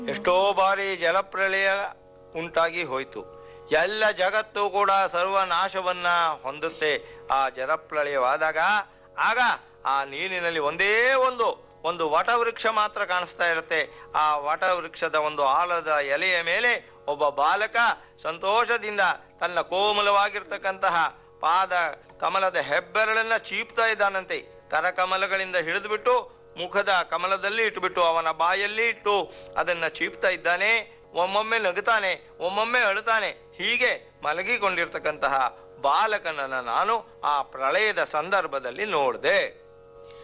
ಎಷ್ಟೋ ಬಾರಿ ಜಲಪ್ರಳಯ ಉಂಟಾಗಿ ಹೋಯಿತು ಎಲ್ಲ ಜಗತ್ತು ಕೂಡ ಸರ್ವನಾಶವನ್ನ ಹೊಂದುತ್ತೆ ಆ ಜಲಪ್ರಳಯವಾದಾಗ ಆಗ ಆ ನೀರಿನಲ್ಲಿ ಒಂದೇ ಒಂದು ಒಂದು ವಟವೃಕ್ಷ ಮಾತ್ರ ಕಾಣಿಸ್ತಾ ಇರುತ್ತೆ ಆ ವಟವೃಕ್ಷದ ಒಂದು ಆಲದ ಎಲೆಯ ಮೇಲೆ ಒಬ್ಬ ಬಾಲಕ ಸಂತೋಷದಿಂದ ತನ್ನ ಕೋಮಲವಾಗಿರ್ತಕ್ಕಂತಹ ಪಾದ ಕಮಲದ ಹೆಬ್ಬೆರಳನ್ನ ಚೀಪ್ತಾ ಇದ್ದಾನಂತೆ ಕರಕಮಲಗಳಿಂದ ಹಿಡಿದುಬಿಟ್ಟು ಮುಖದ ಕಮಲದಲ್ಲಿ ಇಟ್ಟುಬಿಟ್ಟು ಅವನ ಬಾಯಲ್ಲಿ ಇಟ್ಟು ಅದನ್ನ ಚೀಪ್ತಾ ಇದ್ದಾನೆ ಒಮ್ಮೊಮ್ಮೆ ನಗುತ್ತಾನೆ ಒಮ್ಮೊಮ್ಮೆ ಅಳುತ್ತಾನೆ ಹೀಗೆ ಮಲಗಿಕೊಂಡಿರ್ತಕ್ಕಂತಹ ಬಾಲಕನನ್ನ ನಾನು ಆ ಪ್ರಳಯದ ಸಂದರ್ಭದಲ್ಲಿ ನೋಡಿದೆ